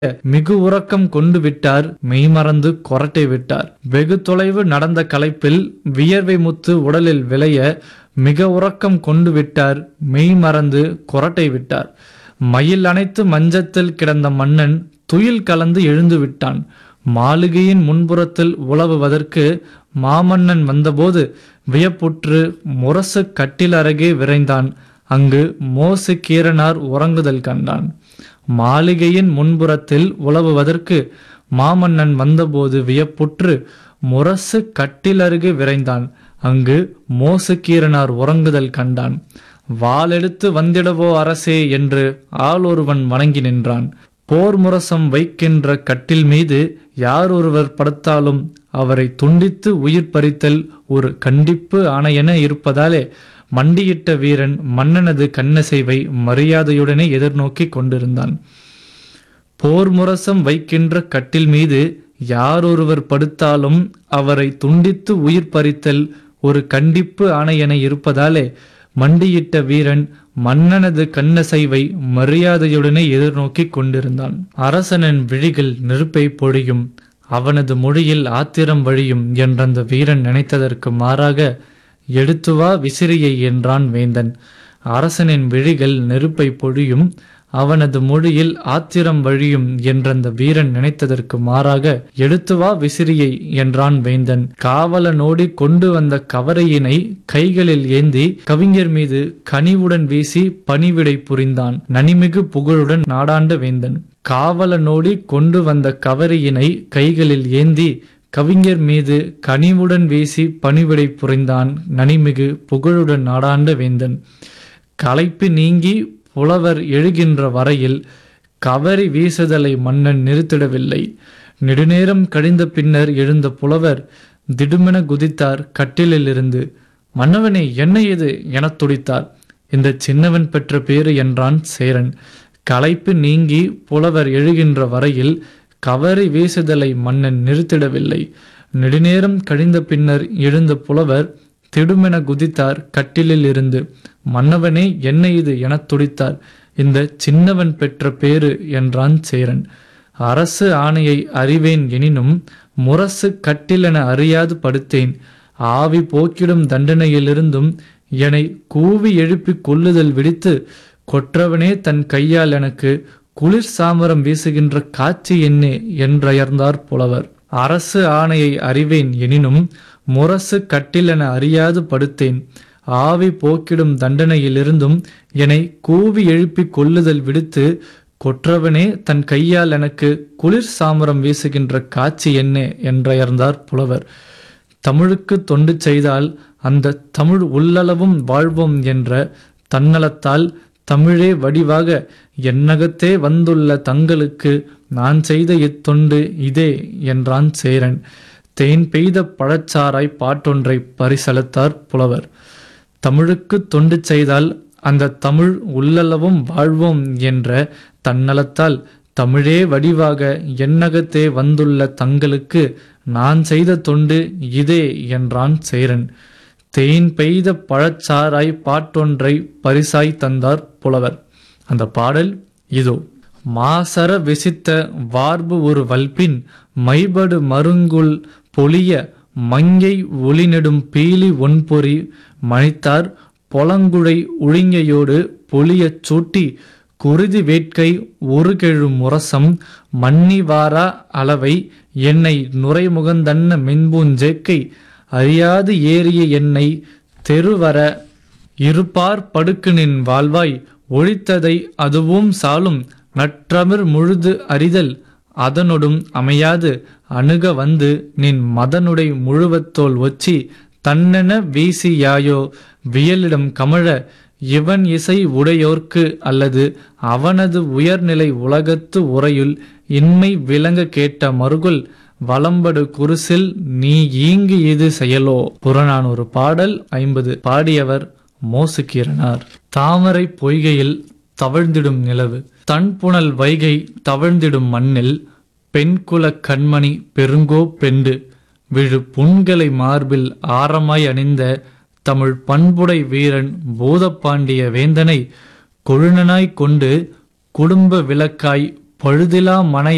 மிகு உறக்கம் கொண்டு விட்டார் மெய்மறந்து கொரட்டை விட்டார் வெகு தொலைவு நடந்த களைப்பில் வியர்வை முத்து உடலில் விளைய மிக உறக்கம் கொண்டு விட்டார் மெய்மறந்து கொரட்டை விட்டார் மயில் அணைத்து மஞ்சத்தில் கிடந்த மன்னன் துயில் கலந்து எழுந்து விட்டான் மாளிகையின் முன்புறத்தில் உலவுவதற்கு மாமன்னன் வந்தபோது வியப்புற்று முரசு கட்டில் அருகே விரைந்தான் அங்கு மோசு கீரனார் உறங்குதல் கண்டான் மாளிகையின் முன்புறத்தில் உலவுவதற்கு மாமன்னன் வந்தபோது வியப்புற்று முரசு கட்டில் அருகே விரைந்தான் அங்கு மோசு கீரனார் உறங்குதல் கண்டான் வாளெடுத்து வந்திடவோ அரசே என்று ஆளொருவன் வணங்கி நின்றான் போர் முரசம் வைக்கின்ற கட்டில் மீது யார் ஒருவர் படுத்தாலும் அவரை துண்டித்து உயிர் பறித்தல் ஒரு கண்டிப்பு ஆணையென இருப்பதாலே மண்டியிட்ட வீரன் மன்னனது கண்ணசைவை மரியாதையுடனே எதிர்நோக்கி கொண்டிருந்தான் போர் முரசம் வைக்கின்ற கட்டில் மீது யார் ஒருவர் படுத்தாலும் அவரை துண்டித்து உயிர் பறித்தல் ஒரு கண்டிப்பு ஆணையென இருப்பதாலே மண்டியிட்ட வீரன் மன்னனது கண்ணசைவை மரியாதையுடனே எதிர்நோக்கி கொண்டிருந்தான் அரசனின் விழிகள் நெருப்பை பொழியும் அவனது மொழியில் ஆத்திரம் வழியும் என்றந்த வீரன் நினைத்ததற்கு மாறாக எடுத்து வா விசிறியை என்றான் வேந்தன் அரசனின் விழிகள் நெருப்பை பொழியும் அவனது மொழியில் ஆத்திரம் வழியும் என்றந்த வீரன் நினைத்ததற்கு மாறாக எடுத்து வா விசிறியை என்றான் வேந்தன் காவலனோடி கொண்டு வந்த கவரையினை கைகளில் ஏந்தி கவிஞர் மீது கனிவுடன் வீசி பணிவிடை புரிந்தான் நனிமிகு புகழுடன் நாடாண்ட வேந்தன் காவலனோடி கொண்டு வந்த கவரியினை கைகளில் ஏந்தி கவிஞர் மீது கனிவுடன் வீசி பணிவிடை புரிந்தான் நனிமிகு புகழுடன் நாடாண்ட வேந்தன் களைப்பு நீங்கி புலவர் எழுகின்ற வரையில் கவரி வீசுதலை மன்னன் நிறுத்திடவில்லை நெடுநேரம் கழிந்த பின்னர் எழுந்த புலவர் திடுமென குதித்தார் கட்டிலிலிருந்து மன்னவனே என்ன இது எனத் துடித்தார் இந்த சின்னவன் பெற்ற பேரு என்றான் சேரன் களைப்பு நீங்கி புலவர் எழுகின்ற வரையில் கவரி வீசுதலை மன்னன் நிறுத்திடவில்லை நெடுநேரம் கழிந்த பின்னர் எழுந்த புலவர் திடுமென குதித்தார் கட்டிலில் இருந்து மன்னவனே என்ன இது எனத் துடித்தார் இந்த சின்னவன் பெற்ற பேரு என்றான் சேரன் அரசு ஆணையை அறிவேன் எனினும் முரசு கட்டிலென அறியாது படுத்தேன் ஆவி போக்கிடும் தண்டனையிலிருந்தும் என்னை கூவி எழுப்பி கொல்லுதல் விடுத்து கொற்றவனே தன் கையால் எனக்கு குளிர் சாமரம் வீசுகின்ற காட்சி என்னே என்றயர்ந்தார் புலவர் அரசு ஆணையை அறிவேன் எனினும் முரசு கட்டிலென அறியாது படுத்தேன் ஆவி போக்கிடும் தண்டனையிலிருந்தும் என்னை கூவி எழுப்பி கொல்லுதல் விடுத்து கொற்றவனே தன் கையால் எனக்கு குளிர் சாமரம் வீசுகின்ற காட்சி என்ன என்றயர்ந்தார் புலவர் தமிழுக்கு தொண்டு செய்தால் அந்த தமிழ் உள்ளளவும் வாழ்வோம் என்ற தன்னலத்தால் தமிழே வடிவாக என்னகத்தே வந்துள்ள தங்களுக்கு நான் செய்த இத்தொண்டு இதே என்றான் சேரன் தேன் பெய்த பழச்சாராய் பாட்டொன்றை பரிசளித்தார் புலவர் தமிழுக்கு தொண்டு செய்தால் அந்த தமிழ் உள்ளளவும் வாழ்வோம் என்ற தன்னலத்தால் தமிழே வடிவாக எண்ணகத்தே வந்துள்ள தங்களுக்கு நான் செய்த தொண்டு இதே என்றான் சேரன் தேன் பெய்த பழச்சாராய் பாட்டொன்றை பரிசாய் தந்தார் புலவர் அந்த பாடல் இதோ மாசர விசித்த வார்பு ஒரு வல்பின் மைபடு மருங்குல் பொலிய மங்கை ஒளிநெடும் பீலி ஒன்பொறி மணித்தார் பொலங்குழை உழிங்கையோடு பொலியச் சூட்டி குருதி வேட்கை ஒருகெழு முரசம் மன்னி வாரா அளவை என்னை நுரைமுகந்தன்ன மென்பூஞ்சேக்கை அறியாது ஏறிய என்னை தெருவர இருப்பார் படுக்கு நின் வாழ்வாய் ஒழித்ததை அதுவும் சாலும் நற்றமிர் முழுது அறிதல் அதனொடும் அமையாது அணுக வந்து நின் மதனுடை முழுவத்தோல் ஒச்சி தன்னென வீசி யாயோ வியலிடம் கமழ இவன் இசை உடையோர்க்கு அல்லது அவனது உயர்நிலை உலகத்து உரையுள் இன்மை விளங்க கேட்ட மறுகுல் வலம்படு குருசில் நீ ஈங்கு இது செயலோ புறநானூறு பாடல் ஐம்பது பாடியவர் மோசுக்கீரனார் தாமரை பொய்கையில் தவழ்ந்திடும் நிலவு தன்புணல் வைகை தவழ்ந்திடும் மண்ணில் பெண்குலக் கண்மணி பெருங்கோ பெண்டு விழு புண்களை மார்பில் ஆரமாய் அணிந்த தமிழ் பண்புடை வீரன் பூதப்பாண்டிய வேந்தனை கொழுநனாய் கொண்டு குடும்ப விளக்காய் பழுதிலா மனை